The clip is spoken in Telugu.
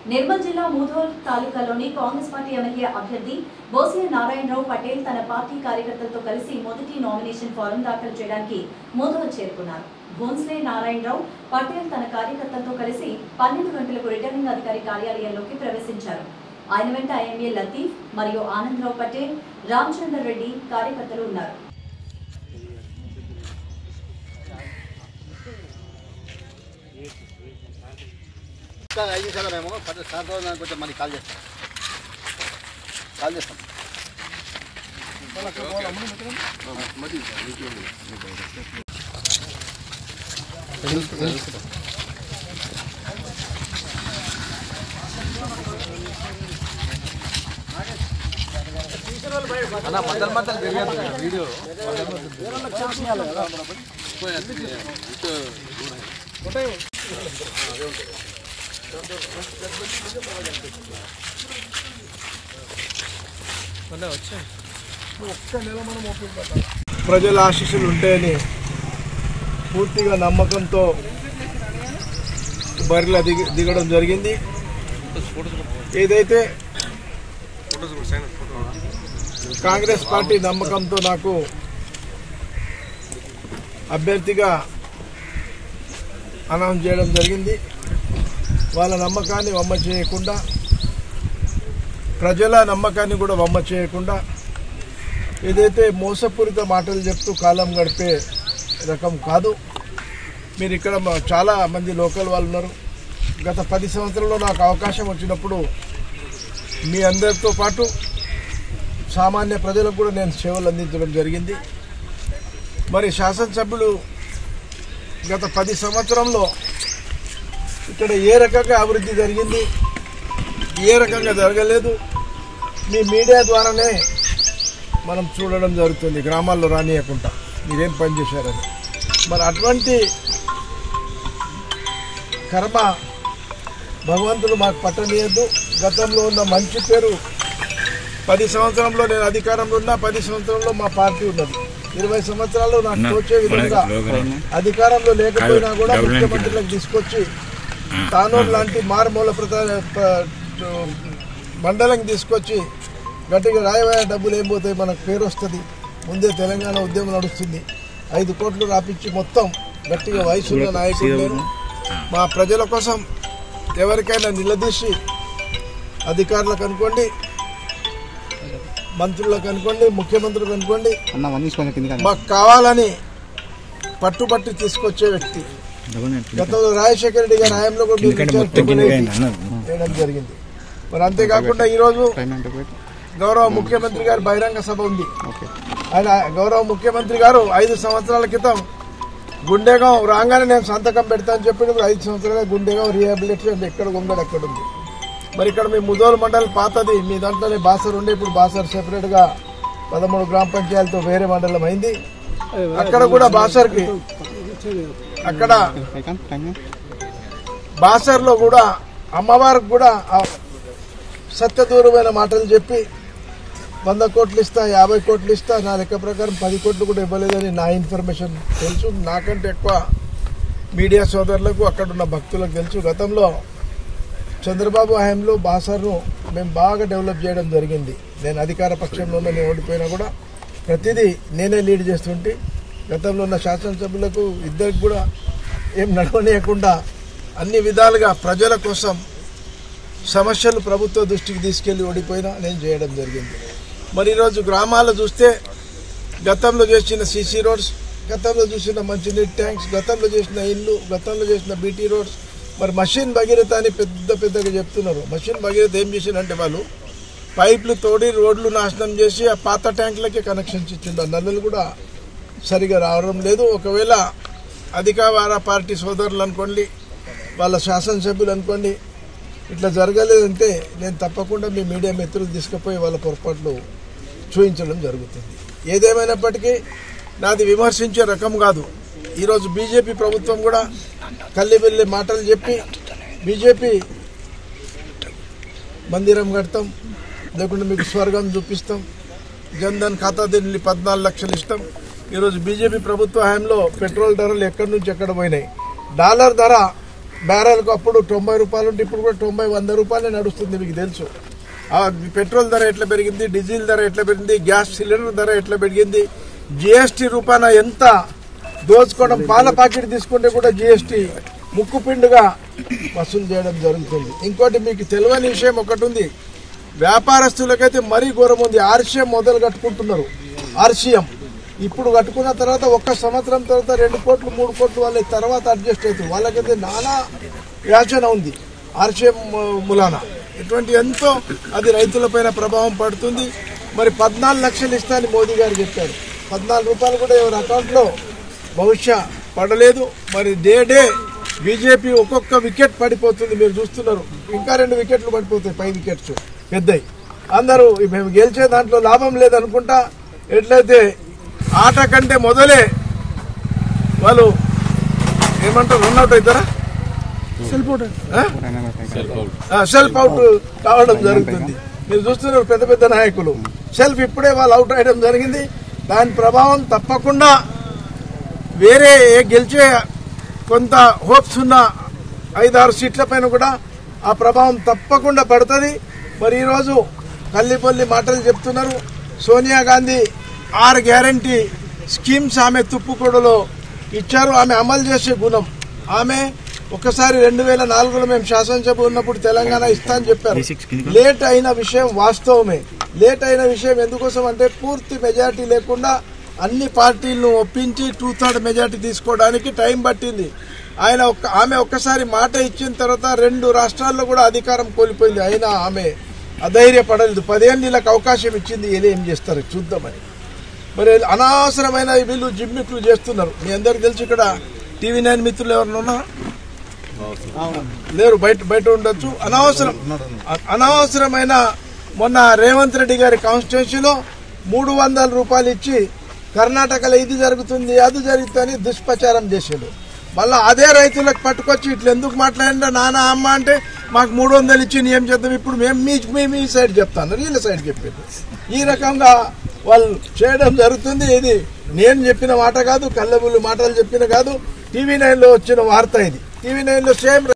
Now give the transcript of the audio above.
నిర్మల్ జిల్లా మూధోల్ తాలూకాలోని కాంగ్రెస్ పార్టీ ఎమ్మెల్యే అభ్యర్థి బోసియ నారాయణరావు పటేల్ తన పార్టీ కార్యకర్తలతో కలిసి మొదటి నామినేషన్ ఫారం దాఖలు చేయడానికి మూధోల్ చేరుకున్నారు భోన్స్లే నారాయణరావు పటేల్ తన కార్యకర్తలతో కలిసి పన్నెండు గంటలకు రిటర్నింగ్ అధికారి కార్యాలయంలోకి ప్రవేశించారు ఆయన వెంట ఐఎంఏ లతీఫ్ మరియు ఆనందరావు పటేల్ రామచందర్ రెడ్డి కార్యకర్తలు ఉన్నారు ఇంకా ఐదు నిమిషాలు మేము పది సాయంత్రం కొంచెం మళ్ళీ కాల్ చేస్తాం కాల్ చేస్తాం అన్న మధ్యలో మధ్యలో తిరగదు వీడియో ప్రజల ఆశీస్సులు ఉంటాయని పూర్తిగా నమ్మకంతో బరిలో దిగ దిగడం జరిగింది ఏదైతే కాంగ్రెస్ పార్టీ నమ్మకంతో నాకు అభ్యర్థిగా అనౌన్స్ చేయడం జరిగింది వాళ్ళ నమ్మకాన్ని వమ్మ చేయకుండా ప్రజల నమ్మకాన్ని కూడా వమ్మ చేయకుండా ఏదైతే మోసపూరిత మాటలు చెప్తూ కాలం గడిపే రకం కాదు మీరు ఇక్కడ మా- చాలా మంది లోకల్ వాళ్ళు ఉన్నారు గత పది సంవత్సరంలో నాకు అవకాశం వచ్చినప్పుడు మీ అందరితో పాటు సామాన్య ప్రజలకు కూడా నేను సేవలు అందించడం జరిగింది మరి శాసనసభ్యులు గత పది సంవత్సరంలో ఇక్కడ ఏ రకంగా అభివృద్ధి జరిగింది ఏ రకంగా జరగలేదు మీ మీడియా ద్వారానే మనం చూడడం జరుగుతుంది గ్రామాల్లో రానియకుండా మీరేం పని చేశారని మరి అటువంటి కర్మ భగవంతుడు మాకు పట్టనీయద్దు గతంలో ఉన్న మంచి పేరు పది సంవత్సరంలో నేను అధికారంలో ఉన్నా పది సంవత్సరంలో మా పార్టీ ఉన్నది ఇరవై సంవత్సరాలు నాకు తోచే విధంగా అధికారంలో లేకపోయినా కూడా ముఖ్యమంత్రులకు తీసుకొచ్చి తానూరు లాంటి మారుమూల ప్రతా ప్ర- మండలం తీసుకొచ్చి గట్టిగా రాయవాయ డబ్బులు ఏం పోతాయి మనకు పేరు వస్తుంది ముందే తెలంగాణ ఉద్యమం నడుస్తుంది ఐదు కోట్లు రాపించి మొత్తం గట్టిగా వయసున్న నాయకుడు నేను మా ప్రజల కోసం ఎవరికైనా నిలదీసి అధికారులకు అనుకోండి మంత్రులకు అనుకోండి ముఖ్యమంత్రులకు అనుకోండి అన్న వన్ కొంచెం కింద మాకు కావాలని పట్టుబట్టి తీసుకొచ్చే వ్యక్తి గతంలో రాజశేఖర రెడ్డి గారి హయాంలో కూడా మీరు ఇచ్చారు ట్రిపుల్ ఐటీ చేయడం జరిగింది మరి అంతేకాకుండా ఈరోజు గౌరవ ముఖ్యమంత్రి గారి బహిరంగ సభ ఉంది ఆయన గౌరవ ముఖ్యమంత్రి గారు ఐదు సంవత్సరాల క్రితం గుండెగాం రాగానే నేను సంతకం పెడతా అని చెప్పి ఇప్పుడు ఐదు సంవత్సరాల గుండెగాం రీహాబిలిటేషన్ ఎక్కడ ఉందో అక్కడ ఉంది మరి ఇక్కడ మీ ముదోలు మండలి పాతది మీ దాంట్లోనే బాసర్ ఉండే ఇప్పుడు బాసర్ సెపరేట్ గా పదమూడు గ్రామ పంచాయతీలతో వేరే మండలం అయింది అక్కడ కూడా బాసర్కి అక్కడ బాసర్లో కూడా అమ్మవారికి కూడా ఆ సత్యదూరమైన మాటలు చెప్పి వంద కోట్లు ఇస్తా యాభై కోట్లు ఇస్తా నా లెక్క ప్రకారం పది కోట్లు కూడా ఇవ్వలేదని నా ఇన్ఫర్మేషన్ తెలుసు నాకంటే ఎక్కువ మీడియా సోదరులకు అక్కడ ఉన్న భక్తులకు తెలుసు గతంలో చంద్రబాబు హయాంలో బాసర్ను మేము బాగా డెవలప్ చేయడం జరిగింది నేను అధికార పక్షంలో ఉన్న నేను ఓడిపోయినా కూడా ప్రతిదీ నేనే లీడ్ చేస్తుంటే గతంలో ఉన్న శాసనసభ్యులకు ఇద్దరికి కూడా ఏం నడవనీయకుండా అన్ని విధాలుగా ప్రజల కోసం సమస్యలు ప్రభుత్వ దృష్టికి తీసుకెళ్లి ఓడిపోయినా నేను చేయడం జరిగింది మరి ఈరోజు గ్రామాల్లో చూస్తే గతంలో చేసిన సీసీ రోడ్స్ గతంలో చూసిన మంచినీటి ట్యాంక్స్ గతంలో చేసిన ఇల్లు గతంలో చేసిన బీటీ రోడ్స్ మరి మషిన్ భగీరథ అని పెద్ద పెద్దగా చెప్తున్నారు మషిన్ భగీరథ ఏం చేసిందంటే వాళ్ళు పైపులు తోడి రోడ్లు నాశనం చేసి ఆ పాత ట్యాంకులకే కనెక్షన్స్ ఇచ్చిండు ఆ నల్లులు కూడా సరిగా రావడం లేదు ఒకవేళ అధికార పార్టీ సోదరులు అనుకోండి వాళ్ళ శాసనసభ్యులు అనుకోండి ఇట్లా జరగలేదంటే నేను తప్పకుండా మీ మీడియా మిత్రులు తీసుకుపోయి వాళ్ళ పొరపాట్లు చూపించడం జరుగుతుంది ఏదేమైనప్పటికీ నాది విమర్శించే రకం కాదు ఈరోజు బీజేపీ ప్రభుత్వం కూడా కల్లిబిల్లి మాటలు చెప్పి బీజేపీ మందిరం కడతాం లేకుంటే మీకు స్వర్గం చూపిస్తాం జన్ధన్ ఖాతా దీన్ని పద్నాలుగు లక్షలు ఇస్తాం ఈరోజు బీజేపీ ప్రభుత్వ హయాంలో పెట్రోల్ ధరలు ఎక్కడి నుంచి ఎక్కడ పోయినాయి డాలర్ ధర బ్యారెల్కు అప్పుడు తొంభై రూపాయలు ఉంటే ఇప్పుడు కూడా తొంభై వంద రూపాయలే నడుస్తుంది మీకు తెలుసు ఆ పెట్రోల్ ధర ఎట్లా పెరిగింది డీజిల్ ధర ఎట్లా పెరిగింది గ్యాస్ సిలిండర్ ధర ఎట్లా పెరిగింది జిఎస్టీ రూపాయన ఎంత దోచుకోవడం పాల ప్యాకెట్ తీసుకుంటే కూడా జిఎస్టీ ముక్కుపిండుగా వసూలు చేయడం జరుగుతుంది ఇంకోటి మీకు తెలియని విషయం ఒకటి ఉంది వ్యాపారస్తులకైతే మరీ ఘోరం ఉంది ఆర్షియం మొదలు కట్టుకుంటున్నారు ఆర్షియం ఇప్పుడు కట్టుకున్న తర్వాత ఒక్క సంవత్సరం తర్వాత రెండు కోట్లు మూడు కోట్లు వాళ్ళ తర్వాత అడ్జస్ట్ అవుతుంది వాళ్ళకైతే నానా యాచన ఉంది ఆర్షియం ములానా ఇటువంటి ఎంతో అది రైతులపైన ప్రభావం పడుతుంది మరి పద్నాలుగు లక్షలు ఇస్తా అని మోదీ గారు చెప్పారు పద్నాలుగు రూపాయలు కూడా ఎవరి అకౌంట్లో బహుశా పడలేదు మరి డే డే బీజేపీ ఒక్కొక్క వికెట్ పడిపోతుంది మీరు చూస్తున్నారు ఇంకా రెండు వికెట్లు పడిపోతాయి పై వికెట్స్ పెద్దయి అందరూ ఈ మేము గెలిచే దాంట్లో లాభం లేదనుకుంటా ఎట్లయితే ఆట కంటే మొదలే వాళ్ళు ఏమంటారు రన్అట్ అవుతారా సెల్ఫ్ అవుట్ సెల్ఫ్ అవుట్ కావడం జరుగుతుంది మీరు చూస్తున్నారు పెద్ద పెద్ద నాయకులు సెల్ఫ్ ఇప్పుడే వాళ్ళు అవుట్ అయ్యడం జరిగింది దాని ప్రభావం తప్పకుండా వేరే ఏ గెలిచే కొంత హోప్స్ ఉన్న ఐదారు సీట్ల పైన కూడా ఆ ప్రభావం తప్పకుండా పడుతుంది మరి ఈరోజు కల్లిపల్లి మాటలు చెప్తున్నారు సోనియా గాంధీ ఆరు గ్యారంటీ స్కీమ్స్ ఆమె తుప్పుకూడలో ఇచ్చారు ఆమె అమలు చేసే గుణం ఆమె ఒకసారి రెండు వేల నాలుగులో మేము శాసనసభ ఉన్నప్పుడు తెలంగాణ ఇస్తా అని చెప్పారు లేట్ అయిన విషయం వాస్తవమే లేట్ అయిన విషయం ఎందుకోసం అంటే పూర్తి మెజారిటీ లేకుండా అన్ని పార్టీలను ఒప్పించి టూ థర్డ్ మెజారిటీ తీసుకోవడానికి టైం పట్టింది ఆయన ఒక్క ఆమె ఒక్కసారి మాట ఇచ్చిన తర్వాత రెండు రాష్ట్రాల్లో కూడా అధికారం కోల్పోయింది అయినా ఆమె అధైర్యపడలేదు పదేళ్ళు వీళ్ళకి అవకాశం ఇచ్చింది వీళ్ళు ఏం చేస్తారు చూద్దామని మరి అనవసరమైన వీళ్ళు జిమ్మిక్లు చేస్తున్నారు మీ అందరికి తెలిసి ఇక్కడ టీవీ నైన్ మిత్రులు ఎవరైనా ఉన్నారా లేరు బయట బయట ఉండొచ్చు అనవసరం అ- అనవసరమైన మొన్న రేవంత్ రెడ్డి గారి కాన్స్టిట్యూన్సీలో మూడు వందల రూపాయలు ఇచ్చి కర్ణాటకలో ఇది జరుగుతుంది అది జరుగుతుంది అని దుష్ప్రచారం చేసాడు మళ్ళీ అదే రైతులకు పట్టుకొచ్చి ఇట్లా ఎందుకు మాట్లాడిందా నాన్న అమ్మ అంటే మాకు మూడు వందలు ఇచ్చి ఏం చేద్దాం ఇప్పుడు మేము మీ మేము మీ సైడ్ చెప్తాను వీళ్ళ సైడ్ చెప్పారు ఈ రకంగా వాళ్ళు చేయడం జరుగుతుంది ఇది నేను చెప్పిన మాట కాదు కళ్ళబుల్లి మాటలు చెప్పిన కాదు టీవీ నైన్లో వచ్చిన వార్త ఇది టీవీ నైన్లో సేమ్